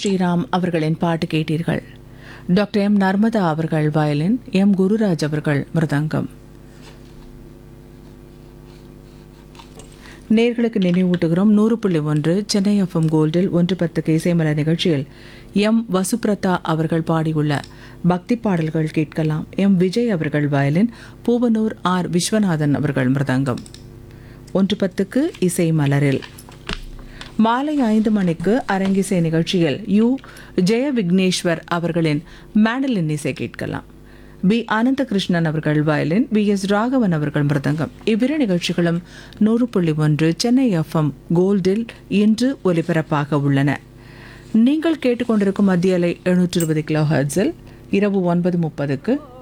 ஸ்ரீராம் அவர்களின் பாட்டு கேட்டீர்கள் டாக்டர் எம் நர்மதா அவர்கள் வயலின் எம் குருராஜ் அவர்கள் மிருதங்கம் நேர்களுக்கு நினைவூட்டுகிறோம் நூறு புள்ளி ஒன்று சென்னை எஃப்எம் கோல்டில் ஒன்று பத்துக்கு இசைமலர் நிகழ்ச்சியில் எம் வசுப்ரதா அவர்கள் பாடியுள்ள பக்தி பாடல்கள் கேட்கலாம் எம் விஜய் அவர்கள் வயலின் பூவனூர் ஆர் விஸ்வநாதன் அவர்கள் மிருதங்கம் ஒன்று பத்துக்கு இசை மலரில் மாலை ஐந்து மணிக்கு அரங்கிசை நிகழ்ச்சியில் யு ஜெய விக்னேஸ்வர் அவர்களின் மேண்டலின் இசை கேட்கலாம் பி அனந்தகிருஷ்ணன் அவர்கள் வயலின் பி எஸ் ராகவன் அவர்கள் மிருதங்கம் இவ்விரு நிகழ்ச்சிகளும் நூறு புள்ளி ஒன்று சென்னை எஃப்எம் கோல்டில் இன்று ஒலிபரப்பாக உள்ளன நீங்கள் கேட்டுக்கொண்டிருக்கும் மத்திய அலை எழுநூற்று இருபது கிலோ ஹர்ட்ஸில் இரவு ஒன்பது முப்பதுக்கு